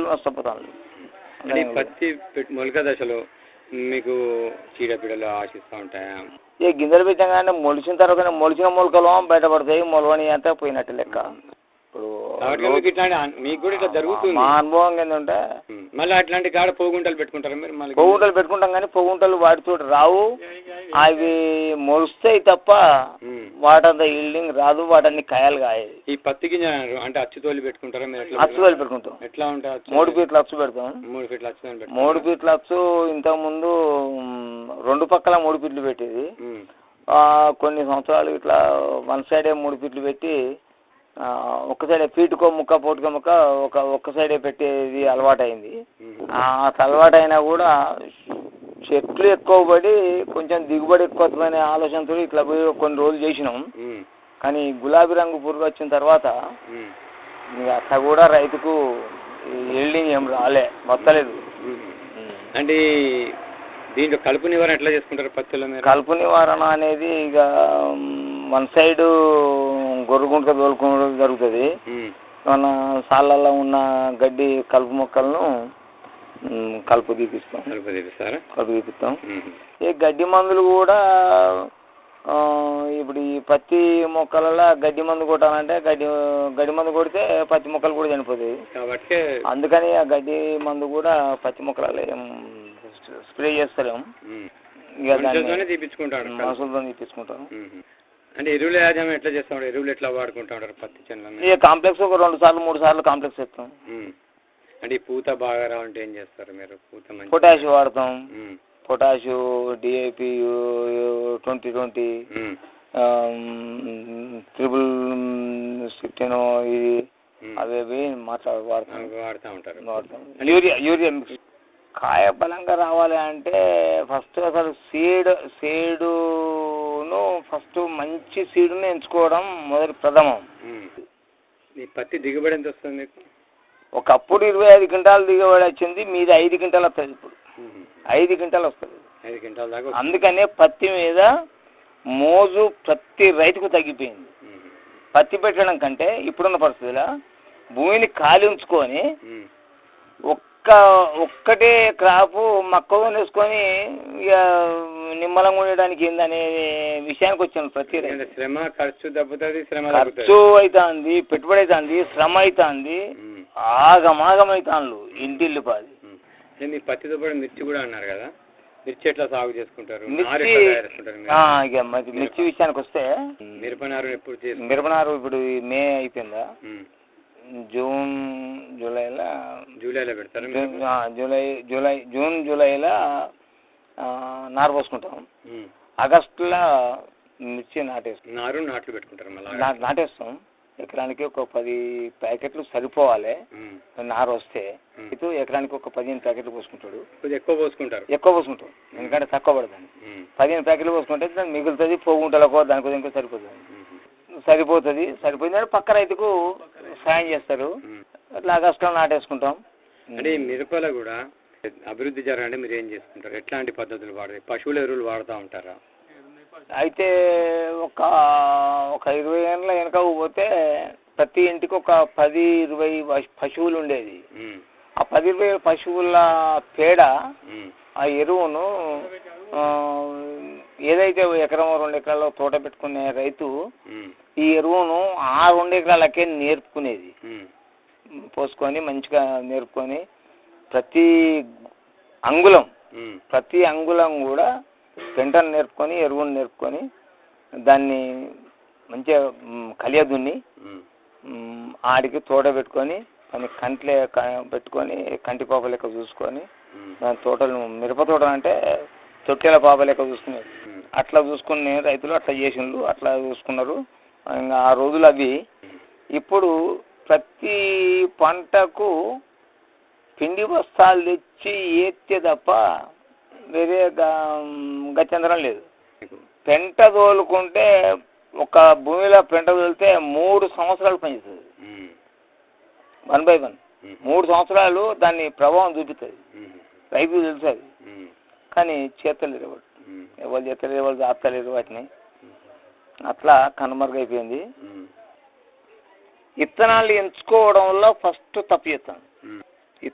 రైతులు నష్టపోతాను అంటే ఈ పత్తి పెట్- మొలక దశలో మీకు చీడపీడలు ఆశిస్తూ ఉంటాయా ఏ గింజలు పెట్టగానే మొలిచిన తర్వాత మొలిచిన మొలకలు బయటపడతాయి మొలవని అంటే పోయినట్టు లెక్క ఇప్పుడు కాబట్టి మీకు ఇట్లాంటి అన్- మీకు కూడా ఇట్లా జరుగుతుంది మా అనుభవం ఏంటంటే ఉం. మళ్ళీ అట్లాంటి కాడ పోగుంటలు పెట్టుకుంటారా మీరు మళ్ళీ పొగుంటలు పెట్టుకుంటాం కానీ పొగుంటలు వాటితో రావు అవి మొలుస్తాయి తప్ప ఉం. వాటంత ఈల్డింగ్ రాదు వాటన్ని కాయలు కాయదు ఈ పత్తి గింజ అన్నారు. అంటే అచ్చుతోలి పెట్టుకుంటారా మీరు ఎట్లా అచ్చు వేలు పెట్టుకుంటాం ఎట్లా ఉంటుంది అచ్చు? మూడు ఫీట్ల అచ్చు పెడతాం మూడు ఫీట్ల అచ్చుతోని పెట్టుకుంటారా? మూడు ఫీట్ల అచ్చు ఇంతకుముందు మ్, రెండు పక్కల మూడు ఫీట్లు పెట్టేది ఉం. ఆ, కొన్ని సంవత్సరాలు ఇట్లా వన్ సైడే మూడు ఫీట్లు పెట్టి ఆ, ఒక్క సైడే ఫీటుకో ముక్క పోటుకో ముక్క ఒక ఒక్క సైడే పెట్టేది అలవాటైంది ఉం. ఆ అలవాటైనా కూడా చెట్లు ఎక్కువ పడి కొంచెం దిగుబడి ఎక్కువ వస్తుందనే ఆలోచనతో ఇట్లా పోయి కొన్ని రోజులు చేసినాం ఉం. కానీ గులాబీ రంగు పురుగు వచ్చిన తర్వాత ఉం. ఇక అట్లా కూడా రైతుకు ఎల్డింగ్ ఏం రాలే వస్తలేదు ఉం. అంటే ఈ దీంట్లో కలుపు నివారణ ఎట్లా చేసుకుంటారు పత్తిలో మీరు కలుపు నివారణ అనేది ఇక వన్ సైడ్ గొర్రెగుంట తోలుకోవడం జరుగుతుంది ఉం. మన సాళ్ళల్లో ఉన్న గడ్డి కలుపు మొక్కలను మ్, కలుపు తీపిస్తాం కలుపు తీపిస్తారా కలుపు తీపిస్తాం ఉం. ఈ గడ్డి మందులు కూడా ఆ, ఇప్పుడు ఈ పత్తి మొక్కలలో గడ్డి మందు కొట్టాలంటే గడ్డి గడ్డి మందు కొడితే పత్తి మొక్కలు కూడా చనిపోతాయి కాబట్టి అందుకని ఆ గడ్డి మందు కూడా పత్తి మొక్కలలో ఏం స్ప్రే చేస్తలేం ఉం. ఇక మనుషులతోనే దాన్ని తీపించుకుంటాడు మనుషులతో తీపించుకుంటాం మ్మ్. అంటే ఎరువుల యాజమాన్యం ఎట్లా చేస్తా ఉంటారు ఎరువులు ఎట్లా వాడుకుంటా ఉంటారు పత్తి చెట్ల ఇక కాంప్లెక్స్ ఒక రెండు సార్లు మూడు సార్లు కాంప్లెక్స్ ఇస్తాం అంటే ఈ పూత బాగా రావాలంటే ఏం చేస్తారు మీరు పూత మంచి పొటాష్ వాడతాం మ్మ్. పొటాష్ డిఏపి ట్వంటీ ట్వంటీ మ్మ్. ట్రిపుల్ సిక్స్టీన్ ఇది మ్మ్. అవి అవి మాట్లాడ వాడతాం అవి వాడుతూ ఉంటారు వాడతాం యూరియా యూరియా మిక్స్ కాయ బలంగా రావాలి అంటే ఫస్ట్ అసలు సీడ్ సీడును ఫస్ట్ మంచి సీడును ఎంచుకోవడం మొదటి ప్రథమం మ్మ్. ఈ పత్తి దిగుబడి ఎంత వస్తుంది మీకు ఒకప్పుడు ఇరవై ఐదు క్వింటాలు దిగబడి వచ్చింది మీది ఐదు క్వింటాలు వస్తుంది ఇప్పుడు మ్మ్. ఐదు క్వింటాలు వస్తుంది ఐదు క్వింటాల దాకా వస్తుంది. అందుకనే పత్తి మీద మోజు ప్రతి రైతుకు తగ్గిపోయింది మ్మ్. పత్తి పెట్టడం కంటే ఇప్పుడున్న పరిస్థితుల్లో భూమిని ఖాళీ ఉంచుకొని మ్మ్. ఒక్క ఒక్కటే క్రాపు మక్కువ వేసుకొని ఇక నిమ్మలంగా ఉండడానికి ఏందనే విషయానికి వచ్చాను ప్రతి రైతు ఎందుకంటే శ్రమ ఖర్చు దెబ్బతుంది శ్రమ ఖర్చు తగ్గుతుంది అవుతుంది పెట్టుబడి అవుతుంది శ్రమ అవుతుంది మ్మ్. ఆగమాగమవుతాను ఇంటిల్లిపాది మ్మ్. అంటే మీ పత్తితో పాటు మిర్చి కూడా అన్నారు కదా మిర్చి ఎట్లా సాగు చేసుకుంటారు నారు మిర్చి ఎట్లా తయారు చేసుకుంటారు మీరు? ఆ, ఇక మరి మిర్చి విషయానికి వస్తే మిరప నారు ఎప్పుడు చేసుకుంటారు మిరపనారు ఇప్పుడు ఈ మే అయిపోయిందా మ్మ్. జూన్ జూలైలో జూలైలో పెడతారు జూన్ ఆ, జూలై జూలై జూన్ జూలైలో ఆ, నారు పోసుకుంటాం ఆగస్టులో మిర్చి నాటేస్తాం నారు నాట్లు పెట్టుకుంటారు మళ్ళీ నా- నాటేస్తాం ఎకరానికి ఒక పది ప్యాకెట్లు సరిపోవాలి నారు వస్తే మ్మ్. ఇటు ఎకరానికి ఒక పదిహేను ప్యాకెట్లు పోసుకుంటాడు కొద్దిగా ఎక్కువ పోసుకుంటారు ఎక్కువ పోసుకుంటాం ఎందుకంటే తక్కువ పడుతుంది మ్మ్. పదిహేను ప్యాకెట్లు పోసుకుంటే దానికి మిగులుతుంది పోగుంటలకో దానికో ఇంకో సరిపోతుంది మ్మ్. సరిపోతుంది సరిపోయిందంటే పక్క రైతుకు సాయం చేస్తారు మ్మ్. అట్లా ఆగస్టులో నాటేసుకుంటాం అంటే ఈ మిరపలో కూడా అభివృద్ధి జరగాలంటే మీరు ఏం చేసుకుంటారు ఎట్లాంటి పద్ధతులు వాడతారు పశువుల ఎరువులు వాడుతూ ఉంటారా అయితే ఒక ఒక ఇరవై ఏళ్ళ వెనక పోతే ప్రతి ఇంటికి ఒక పది ఇరవై పశు- పశువులు ఉండేది మ్మ్. ఆ పది ఇరవై పశువుల పేడ మ్మ్. ఆ ఎరువును ఆ, ఏదైతే ఎకరం రెండు ఎకరాల్లో తోట పెట్టుకునే రైతు మ్మ్. ఈ ఎరువును ఆ రెండు ఎకరాలకే నేర్పుకునేది మ్మ్. పోసుకొని మంచిగా నేర్పుకొని ప్రతి అంగుళం మ్మ్. ప్రతి అంగుళం కూడా పెంటను నేర్పుకొని ఎరువును నేర్పుకొని దాన్ని మంచిగా మ్, కలియ దున్ని మ్మ్. మ్, ఆడికి తోట పెట్టుకొని దాన్ని కంట్లే క- పెట్టుకొని కంటి పాప లెక్క చూసుకొని మ్మ్. దాని తోటలు మిరప తోటలు అంటే తొట్టెల పాప లెక్క చూసుకునేది మ్మ్. అట్లా చూసుకునే రైతులు అట్లా చేసిండ్రు అట్లా చూసుకున్నారు ఇంకా ఆ రోజులు అవి ఇప్పుడు ప్రతి పంటకు పిండి బస్తాలు తెచ్చి ఏత్తే తప్ప వేరే గా- గత్యంతరం లేదు పెంట తోలుకుంటే ఒక భూమిలో పెంట తోలితే మూడు సంవత్సరాలు పనిచేస్తుంది మ్మ్. వన్ బై వన్ మ్మ్. మూడు సంవత్సరాలు దాన్ని ప్రభావం చూపిస్తుంది మ్మ్. రైతుకు తెలుసు అది మ్మ్. కానీ చేతలేరు ఎవరు మ్మ్. ఎవరు చేతలేరు ఎవరు ఆపుతలేరు వాటిని అట్లా కనుమరుగైపోయింది మ్మ్. విత్తనాలు ఎంచుకోవడంలో ఫస్ట్ తప్పు చేస్తాను